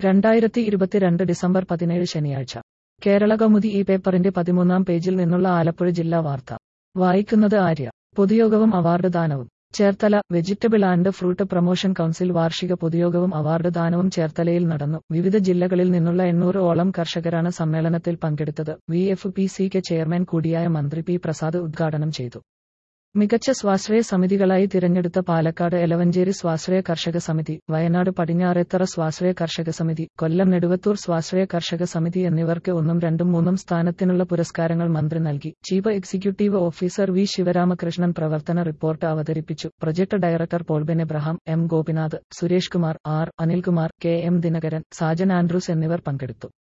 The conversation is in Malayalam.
രണ്ടായിരത്തി ഇരുപത്തിരണ്ട് ഡിസംബർ പതിനേഴ് ശനിയാഴ്ച കേരള കൗമുദി ഈ പേപ്പറിന്റെ പതിമൂന്നാം പേജിൽ നിന്നുള്ള ആലപ്പുഴ ജില്ലാ വാർത്ത വായിക്കുന്നത് ആര്യ പൊതുയോഗവും അവാർഡ് ദാനവും Cherthala vegetable and fruit promotion council വാർഷിക പൊതുയോഗവും അവാർഡ് ദാനവും ചേർത്തലയിൽ നടന്നു വിവിധ ജില്ലകളിൽ നിന്നുള്ള എണ്ണൂറ് ഓളം കർഷകരാണ് സമ്മേളനത്തിൽ പങ്കെടുത്തത് V F P C K chairman കൂടിയായ മന്ത്രി പി പ്രസാദ് ഉദ്ഘാടനം ചെയ്തു മികച്ച സ്വാശ്രയ സമിതികളായി തിരഞ്ഞെടുത്ത പാലക്കാട് എലവഞ്ചേരി സ്വാശ്രയ കർഷക സമിതി വയനാട് പടിഞ്ഞാറേത്തറ സ്വാശ്രയ കർഷക സമിതി കൊല്ലം നെടുവത്തൂർ സ്വാശ്രയ കർഷക സമിതി എന്നിവർക്ക് ഒന്നും രണ്ടും മൂന്നും സ്ഥാനത്തിനുള്ള പുരസ്കാരങ്ങൾ മന്ത്രി നൽകി chief executive officer V Sivaramakrishnan പ്രവർത്തന റിപ്പോർട്ട് അവതരിപ്പിച്ചു project director Paulben Abraham M Gopinath Suresh Kumar R Anilkumar K M Dinakaran Sajan Andrews എന്നിവർ പങ്കെടുത്തു